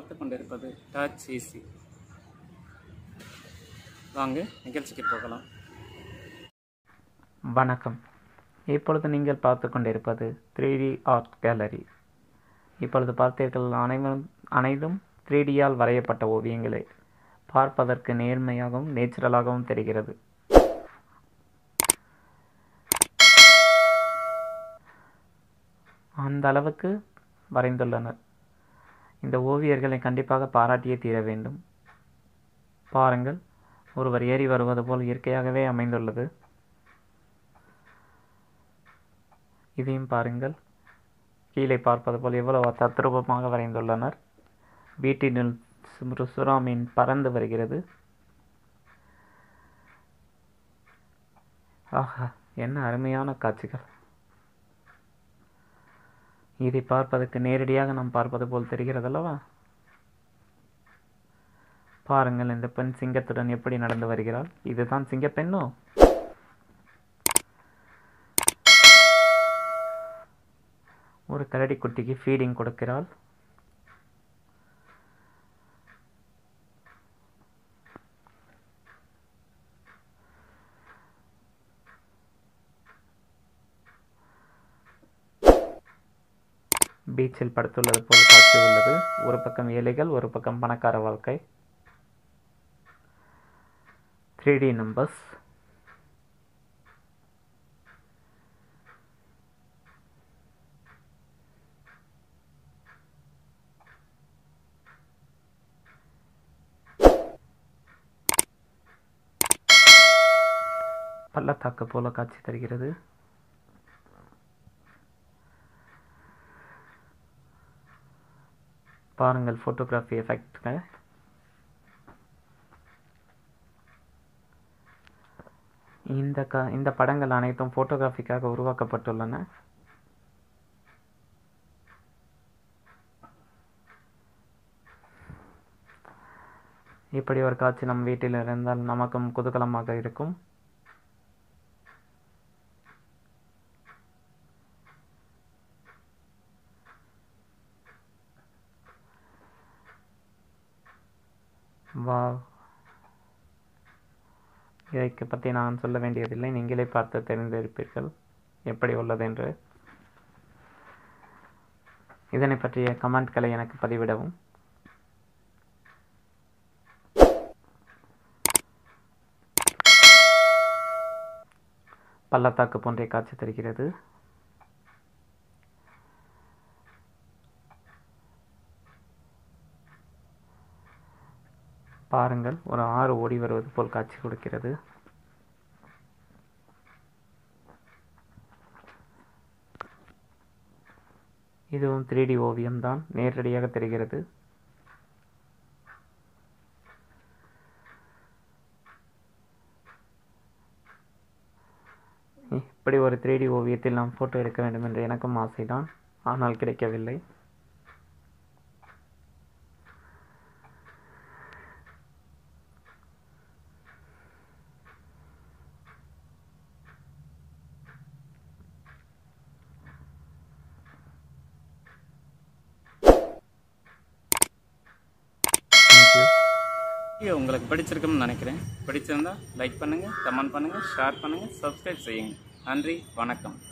பார்த்து கொண்டிருப்பது touch easy வாங்க நிகழ்ச்சிக்கு போகலாம் வணக்கம் இப்பொழுது நீங்கள் பார்த்து கொண்டிருப்பது த்ரீ டி ஆர்ட் கேலரி இப்பொழுது பார்த்தீர்கள் அனைவரும் அனைத்தும் த்ரீ டியால் வரையப்பட்ட ஓவியங்களே பார்ப்பதற்கு நேர்மையாகவும் நேச்சுரலாகவும் தெரிகிறது அந்த அளவுக்கு வரைந்துள்ளனர் இந்த ஓவியர்களை கண்டிப்பாக பாராட்டியே தீர வேண்டும் பாருங்கள் ஒருவர் ஏறி வருவது போல் இயற்கையாகவே அமைந்துள்ளது இதையும் பாருங்கள் கீழே பார்ப்பது போல் எவ்வளவு தத்ரூபமாக வரைந்துள்ளனர் வீட்டினுள் சுமரு சுறாமீன் பறந்து வருகிறது ஆஹா என்ன அருமையான காட்சிகள் இதை பார்ப்பதற்கு நேரடியாக நாம் பார்ப்பது போல் தெரிகிறதல்லவா பாருங்கள் இந்த பெண் சிங்கத்துடன் எப்படி நடந்து வருகிறாள் இதுதான் சிங்கப்பெண்ணோ ஒரு கரடி குட்டிக்கு ஃபீடிங் கொடுக்கிறாள் பீச்சில் படுத்துள்ளது போல் காட்சி உள்ளது ஒரு பக்கம் ஏழைகள் ஒரு பக்கம் பணக்கார வாழ்க்கை த்ரீ டி நம்பர்ஸ் பள்ளத்தாக்கு போல காட்சி தருகிறது பாருங்கள் ஃபோட்டோகிராஃபி எஃபெக்ட்கள் இந்த க இந்த படங்கள் அனைத்தும் ஃபோட்டோகிராஃபிக்காக உருவாக்கப்பட்டுள்ளன இப்படி ஒரு காட்சி நம் வீட்டில் இருந்தால் நமக்கும் குதூகலமாக இருக்கும் வா இதை பற்றி நான் சொல்ல வேண்டியதில்லை நீங்களே பார்த்து தெரிந்திருப்பீர்கள் எப்படி உள்ளது என்று இதனை பற்றிய கமெண்ட்களை எனக்கு பதிவிடவும் பள்ளத்தாக்கு போன்றே காட்சி தருகிறது பாருங்கள் ஒரு ஆறு ஓடி வருவது போல் காட்சி கொடுக்கிறது இதுவும் த்ரீ டி ஓவியம்தான் நேரடியாக தெரிகிறது இப்படி ஒரு த்ரீ டி ஓவியத்தில் நாம் ஃபோட்டோ எடுக்க வேண்டும் என்று எனக்கும் ஆசைதான் ஆனால் கிடைக்கவில்லை தேங்க்யூ வீடியோ உங்களுக்கு பிடிச்சிருக்கும்னு நினைக்கிறேன் பிடிச்சிருந்தா லைக் பண்ணுங்கள் கமெண்ட் பண்ணுங்கள் ஷேர் பண்ணுங்கள் சப்ஸ்கிரைப் செய்யுங்க நன்றி வணக்கம்